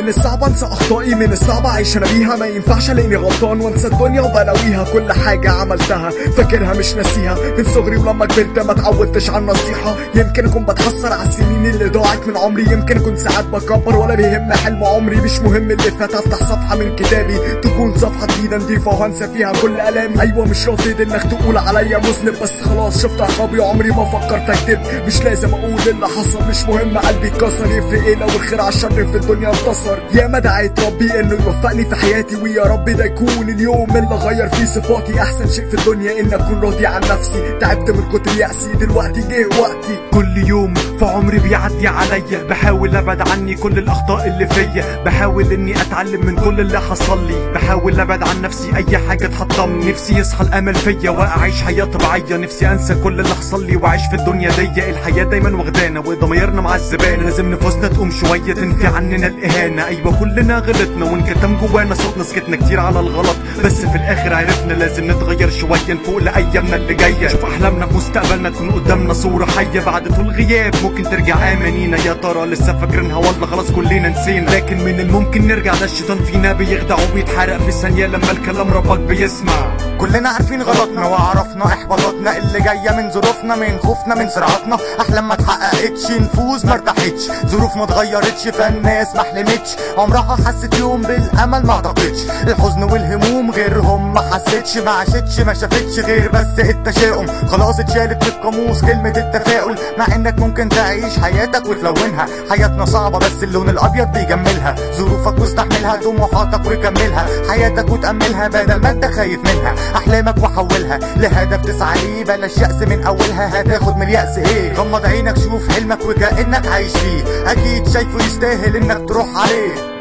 من الصعب انسى اخطائي من الصعب اعيش انا بيها ما ينفعش الاقيني غلطان وانسى الدنيا وبلاويها كل حاجه عملتها فاكرها مش ناسيها من صغري ولما كبرت ما اتعودتش على النصيحه يمكن اكون بتحسر على السنين اللي ضاعت من عمري يمكن اكون ساعات بكبر ولا بيهم حلم عمري مش مهم اللي فات افتح صفحه من كتابي تكون صفحه جديده نضيفه وهنسى فيها كل الامي ايوه مش رافض انك تقول عليا مذنب بس خلاص شفت عقابي عمري ما فكرت اكتب مش لازم اقول اللي حصل مش مهم قلبي اتكسر يفرق ايه لو الخير على الشر في الدنيا انتصر يا ما دعيت ربي انه يوفقني في حياتي ويا رب ده يكون اليوم اللي غير فيه صفاتي احسن شيء في الدنيا ان اكون راضي عن نفسي تعبت من كتر يأسي دلوقتي جه وقتي كل يوم في عمري بيعدي عليا بحاول ابعد عني كل الاخطاء اللي فيا بحاول اني اتعلم من كل اللي حصل لي بحاول ابعد عن نفسي اي حاجه تحطمني نفسي يصحى الامل فيا واعيش حياه طبيعيه نفسي انسى كل اللي حصل لي واعيش في الدنيا دي الحياه دايما واخدانا وضميرنا معذبانا لازم نفوسنا تقوم شويه تنفي عننا الاهانه ايوه كلنا غلطنا وانكتم جوانا صوتنا سكتنا كتير على الغلط بس في الاخر عرفنا لازم نتغير شويه نفوق لايامنا اللي جايه شوف احلامنا في مستقبلنا تكون قدامنا صوره حيه بعد طول غياب ممكن ترجع امانينا يا ترى لسه فاكرينها ولا خلاص كلنا نسينا لكن من الممكن نرجع ده الشيطان فينا بيخدع وبيتحرق في ثانيه لما الكلام ربك بيسمع كلنا عارفين غلطنا وعرفنا احباطاتنا اللي جايه من ظروفنا من خوفنا من صراعاتنا احلام ما اتحققتش نفوس ما ارتاحتش ظروف ما اتغيرتش فالناس ما حلمتش عمرها حست يوم بالامل ما اعتقدش الحزن والهموم غيرهم ما حستش ما عاشتش ما شافتش غير بس التشاؤم خلاص اتشالت في القاموس كلمه التفاؤل مع انك ممكن تعيش حياتك وتلونها حياتنا صعبه بس اللون الابيض بيجملها ظروفك واستحملها طموحاتك وكملها حياتك وتاملها بدل ما انت خايف منها احلامك وحولها لهدف تسعى ليه بلاش يأس من اولها هتاخد من اليأس ايه غمض عينك شوف حلمك وكأنك عايش فيه اكيد شايفه يستاهل انك تروح عليه